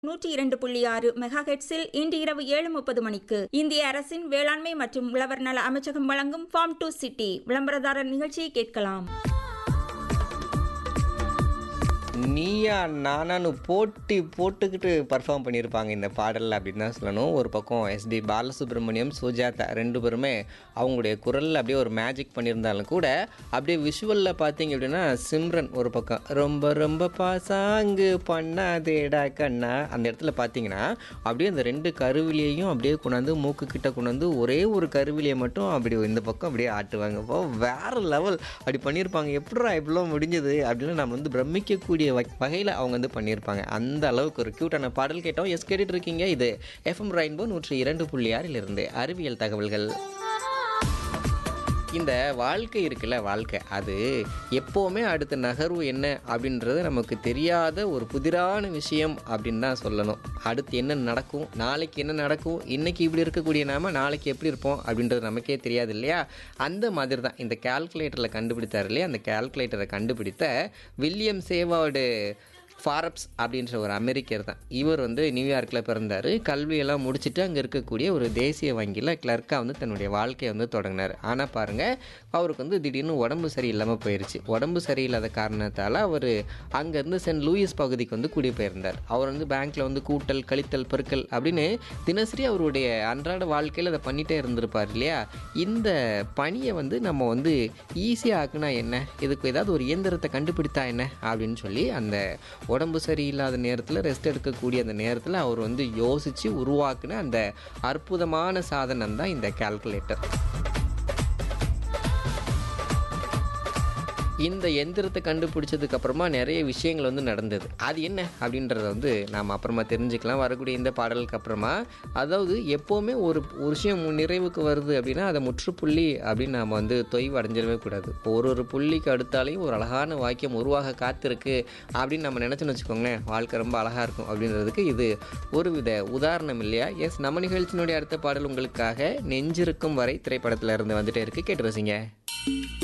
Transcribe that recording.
நூற்றி இரண்டு புள்ளி ஆறு மெகா ஹெட்ஸில் இன்று இரவு ஏழு முப்பது மணிக்கு இந்திய அரசின் வேளாண்மை மற்றும் உழவர் நல அமைச்சகம் வழங்கும் ஃபார்ம் டு சிட்டி விளம்பரதாரர் நிகழ்ச்சியை கேட்கலாம் நீயா நானான்னு போட்டி போட்டுக்கிட்டு பர்ஃபார்ம் பண்ணியிருப்பாங்க இந்த பாடலில் அப்படின்னு தான் சொல்லணும் ஒரு பக்கம் எஸ்பி பாலசுப்ரமணியம் சுஜாதா ரெண்டு பேருமே அவங்களுடைய குரலில் அப்படியே ஒரு மேஜிக் பண்ணியிருந்தாலும் கூட அப்படியே விஷுவலில் பார்த்தீங்க அப்படின்னா சிம்ரன் ஒரு பக்கம் ரொம்ப ரொம்ப பாசாங்கு பண்ணாதேடா கண்ணா அந்த இடத்துல பார்த்தீங்கன்னா அப்படியே அந்த ரெண்டு கருவிலியையும் அப்படியே கொண்டாந்து மூக்கு கிட்ட கொண்டாந்து ஒரே ஒரு கருவிலியை மட்டும் அப்படி இந்த பக்கம் அப்படியே ஆட்டுவாங்க இப்போ வேற லெவல் அப்படி பண்ணியிருப்பாங்க எப்படா இவ்வளோ முடிஞ்சது அப்படின்னு நம்ம வந்து பிரமிக்கக்கூடிய வகையில் அவங்க வந்து பண்ணியிருப்பாங்க அந்த அளவுக்கு ஒரு க்யூட்டான பாடல் கேட்டோம் எஸ் கேட்டுட்டு இருக்கீங்க இது எஃப்எம் ரெயின்போ நூற்றி இரண்டு புள்ளி ஆறிலிருந்து அறிவியல் தகவல்கள் இந்த வாழ்க்கை இருக்குல்ல வாழ்க்கை அது எப்போவுமே அடுத்த நகர்வு என்ன அப்படின்றது நமக்கு தெரியாத ஒரு புதிரான விஷயம் அப்படின்னு தான் சொல்லணும் அடுத்து என்ன நடக்கும் நாளைக்கு என்ன நடக்கும் இன்னைக்கு இப்படி இருக்கக்கூடிய நாம நாளைக்கு எப்படி இருப்போம் அப்படின்றது நமக்கே தெரியாது இல்லையா அந்த மாதிரி தான் இந்த கால்குலேட்டரில் கண்டுபிடித்தார் இல்லையா அந்த கால்குலேட்டரை கண்டுபிடித்த வில்லியம் சேவாவோட ஃபாரப்ஸ் அப்படின்ற ஒரு அமெரிக்கர் தான் இவர் வந்து நியூயார்க்கில் பிறந்தார் கல்வியெல்லாம் முடிச்சுட்டு அங்கே இருக்கக்கூடிய ஒரு தேசிய வங்கியில் கிளர்க்காக வந்து தன்னுடைய வாழ்க்கையை வந்து தொடங்கினார் ஆனால் பாருங்கள் அவருக்கு வந்து திடீர்னு உடம்பு சரியில்லாமல் போயிடுச்சு உடம்பு சரியில்லாத காரணத்தால் அவர் அங்கேருந்து சென்ட் லூயிஸ் பகுதிக்கு வந்து குடிபெயர்ந்தார் அவர் வந்து பேங்க்கில் வந்து கூட்டல் கழித்தல் பெருக்கல் அப்படின்னு தினசரி அவருடைய அன்றாட வாழ்க்கையில் அதை பண்ணிகிட்டே இருந்திருப்பார் இல்லையா இந்த பணியை வந்து நம்ம வந்து ஈஸியாக ஆக்குனா என்ன இதுக்கு ஏதாவது ஒரு இயந்திரத்தை கண்டுபிடித்தா என்ன அப்படின்னு சொல்லி அந்த உடம்பு சரியில்லாத நேரத்தில் ரெஸ்ட் எடுக்கக்கூடிய அந்த நேரத்தில் அவர் வந்து யோசித்து உருவாக்குன அந்த அற்புதமான சாதனம் தான் இந்த கால்குலேட்டர் இந்த எந்திரத்தை கண்டுபிடிச்சதுக்கு அப்புறமா நிறைய விஷயங்கள் வந்து நடந்தது அது என்ன அப்படின்றத வந்து நாம் அப்புறமா தெரிஞ்சுக்கலாம் வரக்கூடிய இந்த பாடலுக்கு அப்புறமா அதாவது எப்போவுமே ஒரு ஒரு விஷயம் நிறைவுக்கு வருது அப்படின்னா அதை முற்றுப்புள்ளி அப்படின்னு நாம் வந்து தொய்வு அடைஞ்சிடவே கூடாது ஒரு ஒரு புள்ளிக்கு அடுத்தாலையும் ஒரு அழகான வாக்கியம் உருவாக காத்திருக்கு அப்படின்னு நம்ம நினச்சோன்னு வச்சுக்கோங்களேன் வாழ்க்கை ரொம்ப அழகாக இருக்கும் அப்படின்றதுக்கு இது ஒரு வித உதாரணம் இல்லையா எஸ் நம்ம நிகழ்ச்சியினுடைய அடுத்த பாடல் உங்களுக்காக நெஞ்சிருக்கும் வரை திரைப்படத்தில் இருந்து வந்துட்டே இருக்கு கேட்டு ரசிங்க